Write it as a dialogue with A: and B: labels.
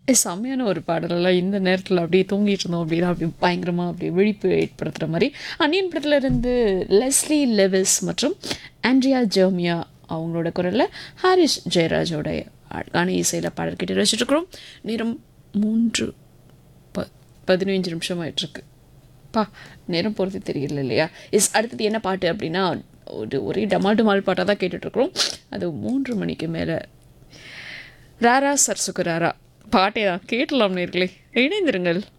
A: ஏ, செம்மையான ஒரு பாடலெல்லாம் இந்த நேரத்தில் அப்படியே தூங்கிட்டு இருந்தோம் அப்படின்னா அப்படி பயங்கரமாக அப்படியே விழிப்பு ஏற்படுத்துகிற மாதிரி அன்னியன் படத்துல இருந்து லெஸ்லி லெவிஸ் மற்றும் ஆண்ட்ரியா ஜெர்மியா அவங்களோட குரலில் ஹாரிஸ் ஜெயராஜோட அழகான இசையில் பாடல் கேட்டு வச்சுட்ருக்குறோம் நேரம் மூன்று ப பதினஞ்சு நிமிஷம் ஆயிட்டிருக்கு பா நேரம் போகிறது தெரியல இல்லையா இஸ் அடுத்தது என்ன பாட்டு அப்படின்னா ஒரு ஒரே டமால் டமால் பாட்டாக தான் கேட்டுட்ருக்குறோம் அது மூன்று மணிக்கு மேலே ராரா சர்சுக்கு ராரா பாட்டே தான் கேட்டலாம் நேர்களே இணைந்திருங்கள்